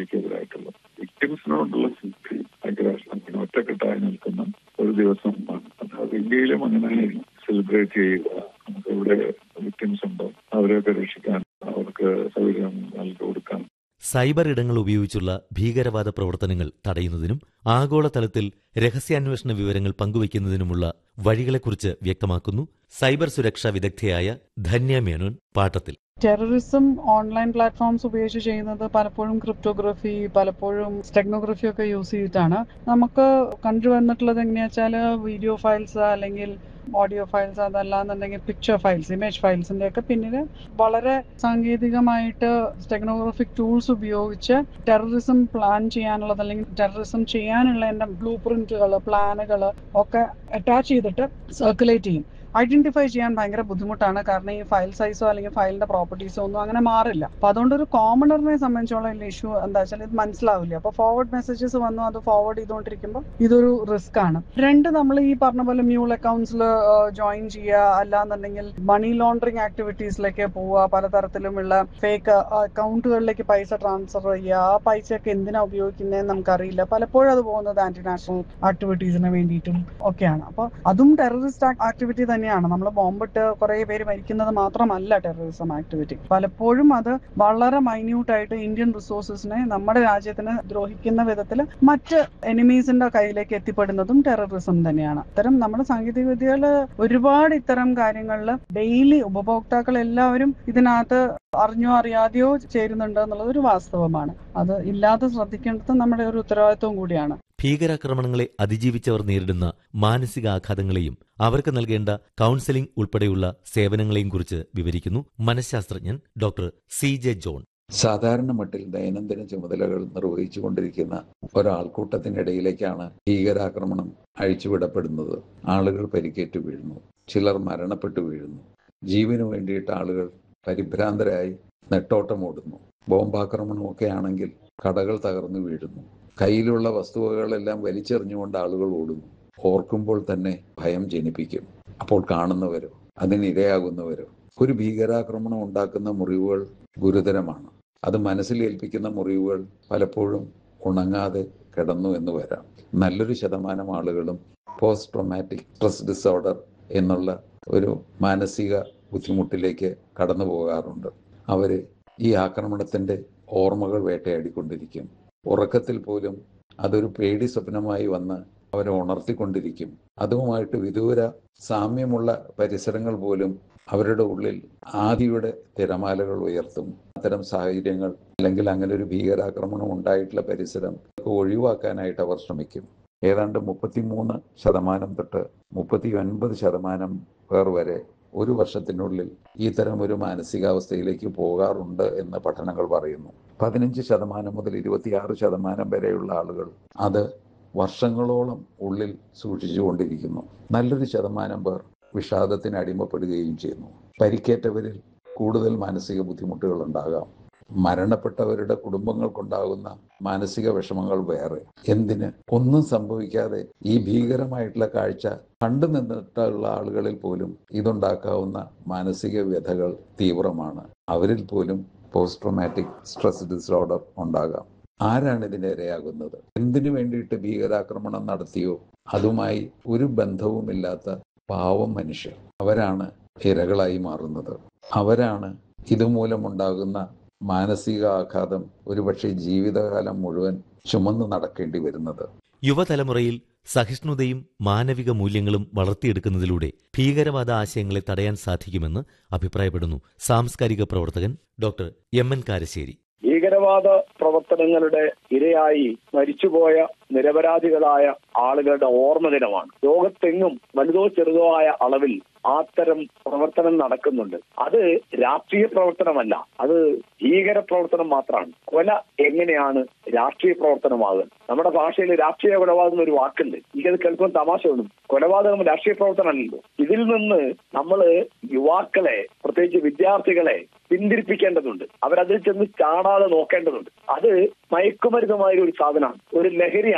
അഴിമതിക്കെതിരായിട്ടുള്ള വിക്ടിംസിനോടുള്ള സിദ്ധി ഭയങ്കര അങ്ങനെ ഒറ്റക്കെട്ടായി നിൽക്കുന്ന ഒരു ദിവസമാണ് അത് ഇന്ത്യയിലും അങ്ങനെ സെലിബ്രേറ്റ് ചെയ്യുക നമുക്ക് എവിടെ വിക്ടിംസ് ഉണ്ടോ അവരെയൊക്കെ രക്ഷിക്കാൻ അവർക്ക് സൗകര്യം നൽകി കൊടുക്കാൻ സൈബർ ഇടങ്ങൾ ഉപയോഗിച്ചുള്ള ഭീകരവാദ പ്രവർത്തനങ്ങൾ തടയുന്നതിനും ആഗോളതലത്തിൽ രഹസ്യാന്വേഷണ വിവരങ്ങൾ പങ്കുവയ്ക്കുന്നതിനുമുള്ള വഴികളെക്കുറിച്ച് വ്യക്തമാക്കുന്നു സൈബർ സുരക്ഷാ വിദഗ്ധയായ ധന്യ മേനോൻ പാട്ടത്തിൽ ടെററിസം ഓൺലൈൻ പ്ലാറ്റ്ഫോംസ് ഉപയോഗിച്ച് ചെയ്യുന്നത് പലപ്പോഴും ക്രിപ്റ്റോഗ്രഫി പലപ്പോഴും സ്റ്റെഗ്നോഗ്രഫി ഒക്കെ യൂസ് ചെയ്തിട്ടാണ് നമുക്ക് കണ്ടുവന്നിട്ടുള്ളത് എങ്ങനെയാ വെച്ചാൽ വീഡിയോ ഫയൽസ് അല്ലെങ്കിൽ ഓഡിയോ ഫയൽസ് അതല്ലാന്നുണ്ടെങ്കിൽ പിക്ചർ ഫയൽസ് ഇമേജ് ഫയൽസിന്റെ ഒക്കെ പിന്നിൽ വളരെ സാങ്കേതികമായിട്ട് സ്റ്റെഗ്നോഗ്രഫിക് ടൂൾസ് ഉപയോഗിച്ച് ടെററിസം പ്ലാൻ ചെയ്യാനുള്ളത് അല്ലെങ്കിൽ ടെററിസം ചെയ്യാനുള്ള എൻ്റെ ബ്ലൂ പ്രിന്റുകൾ പ്ലാനുകൾ ഒക്കെ അറ്റാച്ച് ചെയ്തിട്ട് സർക്കുലേറ്റ് ചെയ്യും ഐഡന്റിഫൈ ചെയ്യാൻ ഭയങ്കര ബുദ്ധിമുട്ടാണ് കാരണം ഈ ഫയൽ സൈസോ അല്ലെങ്കിൽ ഫയലിന്റെ പ്രോപ്പർട്ടീസോ ഒന്നും അങ്ങനെ മാറില്ല അപ്പൊ അതുകൊണ്ട് ഒരു കോമണറിനെ സംബന്ധിച്ചോളം ഇഷ്യൂ എന്താ വെച്ചാൽ ഇത് മനസ്സിലാവില്ല അപ്പൊ ഫോർവേഡ് മെസ്സേജസ് വന്നു അത് ഫോർവേഡ് ചെയ്തുകൊണ്ടിരിക്കുമ്പോൾ ഇതൊരു റിസ്ക് ആണ് രണ്ട് നമ്മൾ ഈ പറഞ്ഞ പോലെ മ്യൂൾ അക്കൗണ്ട്സിൽ ജോയിൻ ചെയ്യുക അല്ലാന്നുണ്ടെങ്കിൽ മണി ലോണ്ടറിങ് ആക്ടിവിറ്റീസിലേക്ക് പോവുക പലതരത്തിലുമുള്ള ഫേക്ക് അക്കൗണ്ടുകളിലേക്ക് പൈസ ട്രാൻസ്ഫർ ചെയ്യുക ആ പൈസയൊക്കെ എന്തിനാ ഉപയോഗിക്കുന്നതെന്ന് നമുക്കറിയില്ല പലപ്പോഴും അത് പോകുന്നത് ആന്റി നാഷണൽ ആക്ടിവിറ്റീസിന് വേണ്ടിയിട്ടും ഒക്കെയാണ് അപ്പോൾ അതും ടെററിസ്റ്റ് ആക്ടിവിറ്റി തന്നെയാണ് നമ്മൾ ബോംബിട്ട് കുറെ പേര് മരിക്കുന്നത് മാത്രമല്ല ടെററിസം ആക്ടിവിറ്റി പലപ്പോഴും അത് വളരെ മൈന്യൂട്ട് ആയിട്ട് ഇന്ത്യൻ റിസോഴ്സസിനെ നമ്മുടെ രാജ്യത്തിന് ദ്രോഹിക്കുന്ന വിധത്തിൽ മറ്റ് എനിമീസിന്റെ കയ്യിലേക്ക് എത്തിപ്പെടുന്നതും ടെററിസം തന്നെയാണ് ഇത്തരം നമ്മുടെ സാങ്കേതിക വിദ്യകൾ ഒരുപാട് ഇത്തരം കാര്യങ്ങളിൽ ഡെയിലി ഉപഭോക്താക്കൾ എല്ലാവരും ഇതിനകത്ത് അറിഞ്ഞോ അറിയാതെയോ ചേരുന്നുണ്ട് എന്നുള്ളത് ഒരു വാസ്തവമാണ് അത് ഇല്ലാതെ ശ്രദ്ധിക്കേണ്ടത് നമ്മുടെ ഒരു ഉത്തരവാദിത്വം കൂടിയാണ് ഭീകരാക്രമണങ്ങളെ അതിജീവിച്ചവർ നേരിടുന്ന മാനസികാഘാതങ്ങളെയും അവർക്ക് നൽകേണ്ട കൌൺസിലിംഗ് ഉൾപ്പെടെയുള്ള സേവനങ്ങളെയും കുറിച്ച് വിവരിക്കുന്നു മനഃശാസ്ത്രജ്ഞൻ ഡോക്ടർ സി ജെ ജോൺ സാധാരണ മട്ടിൽ ദൈനംദിന ചുമതലകൾ നിർവഹിച്ചുകൊണ്ടിരിക്കുന്ന ഒരാൾക്കൂട്ടത്തിനിടയിലേക്കാണ് ഭീകരാക്രമണം അഴിച്ചുവിടപ്പെടുന്നത് ആളുകൾ പരിക്കേറ്റു വീഴുന്നു ചിലർ മരണപ്പെട്ടു വീഴുന്നു ജീവന് വേണ്ടിയിട്ട് ആളുകൾ പരിഭ്രാന്തരായി നെട്ടോട്ടമോടുന്നു ബോംബാക്രമണമൊക്കെ ആണെങ്കിൽ കടകൾ തകർന്നു വീഴുന്നു കയ്യിലുള്ള വസ്തുവകളെല്ലാം വലിച്ചെറിഞ്ഞുകൊണ്ട് ആളുകൾ ഓടുന്നു ഓർക്കുമ്പോൾ തന്നെ ഭയം ജനിപ്പിക്കും അപ്പോൾ കാണുന്നവരോ അതിനിരയാകുന്നവരോ ഒരു ഭീകരാക്രമണം ഉണ്ടാക്കുന്ന മുറിവുകൾ ഗുരുതരമാണ് അത് മനസ്സിലേൽപ്പിക്കുന്ന മുറിവുകൾ പലപ്പോഴും ഉണങ്ങാതെ കിടന്നു എന്ന് വരാം നല്ലൊരു ശതമാനം ആളുകളും പോസ്റ്റ് ട്രോമാറ്റിക് സ്ട്രെസ് ഡിസോർഡർ എന്നുള്ള ഒരു മാനസിക ബുദ്ധിമുട്ടിലേക്ക് കടന്നു പോകാറുണ്ട് അവര് ഈ ആക്രമണത്തിന്റെ ഓർമ്മകൾ വേട്ടയാടിക്കൊണ്ടിരിക്കും ഉറക്കത്തിൽ പോലും അതൊരു പേടി സ്വപ്നമായി വന്ന് അവരെ ഉണർത്തിക്കൊണ്ടിരിക്കും അതുമായിട്ട് വിദൂര സാമ്യമുള്ള പരിസരങ്ങൾ പോലും അവരുടെ ഉള്ളിൽ ആദിയുടെ തിരമാലകൾ ഉയർത്തും അത്തരം സാഹചര്യങ്ങൾ അല്ലെങ്കിൽ അങ്ങനെ ഒരു ഭീകരാക്രമണം ഉണ്ടായിട്ടുള്ള പരിസരം ഒഴിവാക്കാനായിട്ട് അവർ ശ്രമിക്കും ഏതാണ്ട് മുപ്പത്തിമൂന്ന് ശതമാനം തൊട്ട് മുപ്പത്തി ഒൻപത് ശതമാനം പേർ വരെ ഒരു വർഷത്തിനുള്ളിൽ ഇത്തരം ഒരു മാനസികാവസ്ഥയിലേക്ക് പോകാറുണ്ട് എന്ന് പഠനങ്ങൾ പറയുന്നു പതിനഞ്ച് ശതമാനം മുതൽ ഇരുപത്തിയാറ് ശതമാനം വരെയുള്ള ആളുകൾ അത് വർഷങ്ങളോളം ഉള്ളിൽ സൂക്ഷിച്ചുകൊണ്ടിരിക്കുന്നു നല്ലൊരു ശതമാനം പേർ വിഷാദത്തിന് അടിമപ്പെടുകയും ചെയ്യുന്നു പരിക്കേറ്റവരിൽ കൂടുതൽ മാനസിക ബുദ്ധിമുട്ടുകൾ ഉണ്ടാകാം മരണപ്പെട്ടവരുടെ കുടുംബങ്ങൾക്കുണ്ടാകുന്ന മാനസിക വിഷമങ്ങൾ വേറെ എന്തിന് ഒന്നും സംഭവിക്കാതെ ഈ ഭീകരമായിട്ടുള്ള കാഴ്ച കണ്ടു നിന്നിട്ടുള്ള ആളുകളിൽ പോലും ഇതുണ്ടാക്കാവുന്ന മാനസിക വ്യഥകൾ തീവ്രമാണ് അവരിൽ പോലും പോസ്റ്റ് ട്രോമാറ്റിക് സ്ട്രെസ് ഡിസോർഡർ ഉണ്ടാകാം ആരാണ് ഇതിന് ഇരയാകുന്നത് എന്തിനു വേണ്ടിയിട്ട് ഭീകരാക്രമണം നടത്തിയോ അതുമായി ഒരു ബന്ധവുമില്ലാത്ത പാവം മനുഷ്യർ അവരാണ് ഇരകളായി മാറുന്നത് അവരാണ് ഇതുമൂലമുണ്ടാകുന്ന മാനസിക ആഘാതം ഒരുപക്ഷെ ജീവിതകാലം മുഴുവൻ ചുമന്നു നടക്കേണ്ടി വരുന്നത് യുവതലമുറയിൽ സഹിഷ്ണുതയും മാനവിക മൂല്യങ്ങളും വളർത്തിയെടുക്കുന്നതിലൂടെ ഭീകരവാദ ആശയങ്ങളെ തടയാൻ സാധിക്കുമെന്ന് അഭിപ്രായപ്പെടുന്നു സാംസ്കാരിക പ്രവർത്തകൻ ഡോക്ടർ എം എൻ കാരശ്ശേരി ഭീകരവാദ പ്രവർത്തനങ്ങളുടെ ഇരയായി മരിച്ചുപോയ നിരപരാധികളായ ആളുകളുടെ ഓർമ്മ ദിനമാണ് ലോകത്തെങ്ങും വലുതോ ചെറുതോ ആയ അളവിൽ അത്തരം പ്രവർത്തനം നടക്കുന്നുണ്ട് അത് രാഷ്ട്രീയ പ്രവർത്തനമല്ല അത് ഭീകര പ്രവർത്തനം മാത്രമാണ് കൊല എങ്ങനെയാണ് രാഷ്ട്രീയ പ്രവർത്തനമാകുന്നത് നമ്മുടെ ഭാഷയിൽ രാഷ്ട്രീയ കൊലപാതകം ഒരു വാക്കുണ്ട് എനിക്കത് കേൾക്കുമ്പോൾ തമാശ തോന്നും കൊലപാതകം രാഷ്ട്രീയ പ്രവർത്തനമല്ലല്ലോ ഇതിൽ നിന്ന് നമ്മൾ യുവാക്കളെ പ്രത്യേകിച്ച് വിദ്യാർത്ഥികളെ പിന്തിരിപ്പിക്കേണ്ടതുണ്ട് അവരതിൽ ചെന്ന് ചാടാതെ നോക്കേണ്ടതുണ്ട് അത് മയക്കുമരുന്നുമായ ഒരു സാധനമാണ് ഒരു ലഹരിയാണത്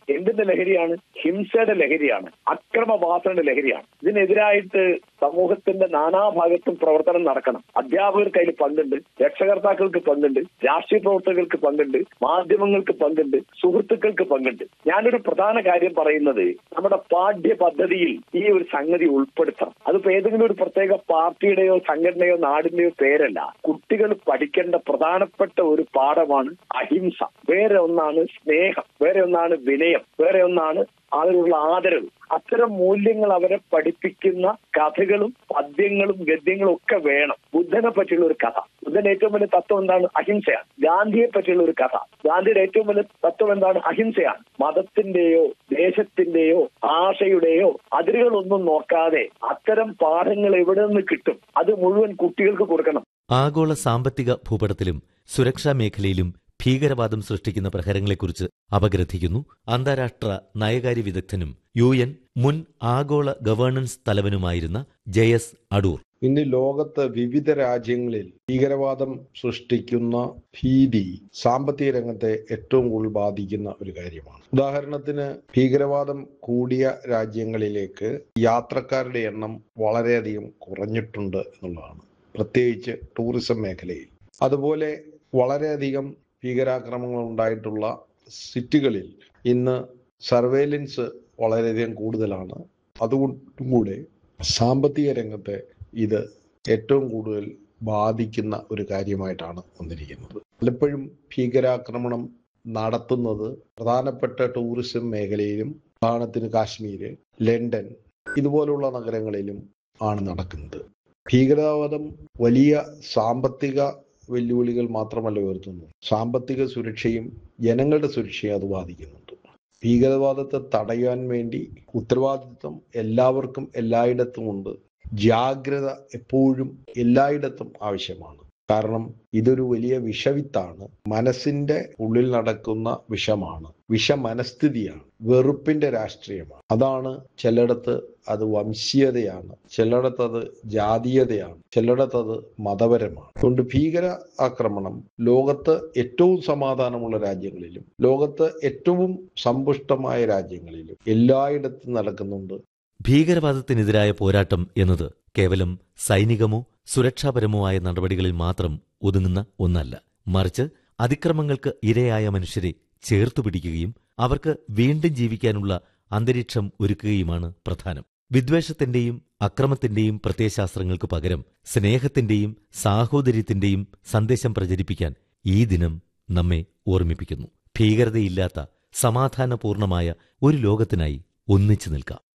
എന്തിന്റെ ലഹരിയാണ് ഹിംസയുടെ ലഹരിയാണ് അക്രമവാസനയുടെ ലഹരിയാണ് ഇതിനെതിരായിട്ട് സമൂഹത്തിന്റെ നാനാഭാഗത്തും പ്രവർത്തനം നടക്കണം അധ്യാപകർക്ക് അതിൽ പങ്കുണ്ട് രക്ഷകർത്താക്കൾക്ക് പങ്കുണ്ട് രാഷ്ട്രീയ പ്രവർത്തകർക്ക് പങ്കുണ്ട് മാധ്യമങ്ങൾക്ക് പങ്കുണ്ട് സുഹൃത്തുക്കൾക്ക് പങ്കുണ്ട് ഞാനൊരു പ്രധാന കാര്യം പറയുന്നത് നമ്മുടെ പാഠ്യ പദ്ധതിയിൽ ഈ ഒരു സംഗതി ഉൾപ്പെടുത്തണം അതിപ്പോ ഏതെങ്കിലും ഒരു പ്രത്യേക പാർട്ടിയുടെയോ സംഘടനയോ നാടിന്റെയോ പേരല്ല കുട്ടികൾ പഠിക്കേണ്ട പ്രധാനപ്പെട്ട ഒരു പാഠമാണ് അഹിംസ വേറെ ഒന്നാണ് സ്നേഹം വേറെ ഒന്നാണ് വിനയം വേറെ ഒന്നാണ് അതിനുള്ള ആദരവ് അത്തരം മൂല്യങ്ങൾ അവരെ പഠിപ്പിക്കുന്ന കഥകളും പദ്യങ്ങളും ഗദ്യങ്ങളും ഒക്കെ വേണം ബുദ്ധനെ പറ്റിയുള്ള ഒരു കഥ ബുദ്ധന്റെ ഏറ്റവും വലിയ തത്വം എന്താണ് അഹിംസയാണ് ഗാന്ധിയെ പറ്റിയുള്ള ഒരു കഥ ഗാന്ധിയുടെ ഏറ്റവും വലിയ തത്വം എന്താണ് അഹിംസയാണ് മതത്തിന്റെയോ ദേശത്തിന്റെയോ ഭാഷയുടെയോ അതിരുകളൊന്നും നോക്കാതെ അത്തരം പാഠങ്ങൾ എവിടെ നിന്ന് കിട്ടും അത് മുഴുവൻ കുട്ടികൾക്ക് കൊടുക്കണം ആഗോള സാമ്പത്തിക ഭൂപടത്തിലും സുരക്ഷാ മേഖലയിലും ഭീകരവാദം സൃഷ്ടിക്കുന്ന പ്രഹരങ്ങളെക്കുറിച്ച് അപഗ്രഥിക്കുന്നു അന്താരാഷ്ട്ര നയകാര്യ വിദഗ്ധനും യു എൻ മുൻ ആഗോള ഗവേണൻസ് തലവനുമായിരുന്ന ജയസ് അടൂർ ഇന്ന് ലോകത്ത് വിവിധ രാജ്യങ്ങളിൽ ഭീകരവാദം സൃഷ്ടിക്കുന്ന ഭീതി സാമ്പത്തിക രംഗത്തെ ഏറ്റവും കൂടുതൽ ബാധിക്കുന്ന ഒരു കാര്യമാണ് ഉദാഹരണത്തിന് ഭീകരവാദം കൂടിയ രാജ്യങ്ങളിലേക്ക് യാത്രക്കാരുടെ എണ്ണം വളരെയധികം കുറഞ്ഞിട്ടുണ്ട് എന്നുള്ളതാണ് പ്രത്യേകിച്ച് ടൂറിസം മേഖലയിൽ അതുപോലെ വളരെയധികം ഭീകരാക്രമണങ്ങൾ ഉണ്ടായിട്ടുള്ള സിറ്റികളിൽ ഇന്ന് സർവേലൻസ് വളരെയധികം കൂടുതലാണ് അതുകൊണ്ടും കൂടെ സാമ്പത്തിക രംഗത്തെ ഇത് ഏറ്റവും കൂടുതൽ ബാധിക്കുന്ന ഒരു കാര്യമായിട്ടാണ് വന്നിരിക്കുന്നത് പലപ്പോഴും ഭീകരാക്രമണം നടത്തുന്നത് പ്രധാനപ്പെട്ട ടൂറിസം മേഖലയിലും ഉദാഹരണത്തിന് കാശ്മീര് ലണ്ടൻ ഇതുപോലുള്ള നഗരങ്ങളിലും ആണ് നടക്കുന്നത് ഭീകരവാദം വലിയ സാമ്പത്തിക വെല്ലുവിളികൾ മാത്രമല്ല ഉയർത്തുന്നു സാമ്പത്തിക സുരക്ഷയും ജനങ്ങളുടെ സുരക്ഷയും അത് ബാധിക്കുന്നുണ്ട് ഭീകരവാദത്തെ തടയാൻ വേണ്ടി ഉത്തരവാദിത്വം എല്ലാവർക്കും എല്ലായിടത്തും ഉണ്ട് ജാഗ്രത എപ്പോഴും എല്ലായിടത്തും ആവശ്യമാണ് കാരണം ഇതൊരു വലിയ വിഷവിത്താണ് മനസ്സിന്റെ ഉള്ളിൽ നടക്കുന്ന വിഷമാണ് വിഷമനസ്ഥിതിയാണ് വെറുപ്പിന്റെ രാഷ്ട്രീയമാണ് അതാണ് ചിലയിടത്ത് അത് വംശീയതയാണ് ചിലയിടത്ത് അത് ജാതീയതയാണ് ചിലയിടത്ത് അത് മതപരമാണ് അതുകൊണ്ട് ഭീകര ആക്രമണം ലോകത്ത് ഏറ്റവും സമാധാനമുള്ള രാജ്യങ്ങളിലും ലോകത്ത് ഏറ്റവും സമ്പുഷ്ടമായ രാജ്യങ്ങളിലും എല്ലായിടത്തും നടക്കുന്നുണ്ട് ഭീകരവാദത്തിനെതിരായ പോരാട്ടം എന്നത് കേവലം സൈനികമോ സുരക്ഷാപരമോ ആയ നടപടികളിൽ മാത്രം ഒതുങ്ങുന്ന ഒന്നല്ല മറിച്ച് അതിക്രമങ്ങൾക്ക് ഇരയായ മനുഷ്യരെ ചേർത്തു പിടിക്കുകയും അവർക്ക് വീണ്ടും ജീവിക്കാനുള്ള അന്തരീക്ഷം ഒരുക്കുകയുമാണ് പ്രധാനം വിദ്വേഷത്തിന്റെയും അക്രമത്തിന്റെയും പ്രത്യയശാസ്ത്രങ്ങൾക്ക് പകരം സ്നേഹത്തിന്റെയും സാഹോദര്യത്തിന്റെയും സന്ദേശം പ്രചരിപ്പിക്കാൻ ഈ ദിനം നമ്മെ ഓർമ്മിപ്പിക്കുന്നു ഭീകരതയില്ലാത്ത സമാധാനപൂർണമായ ഒരു ലോകത്തിനായി ഒന്നിച്ചു നിൽക്കാം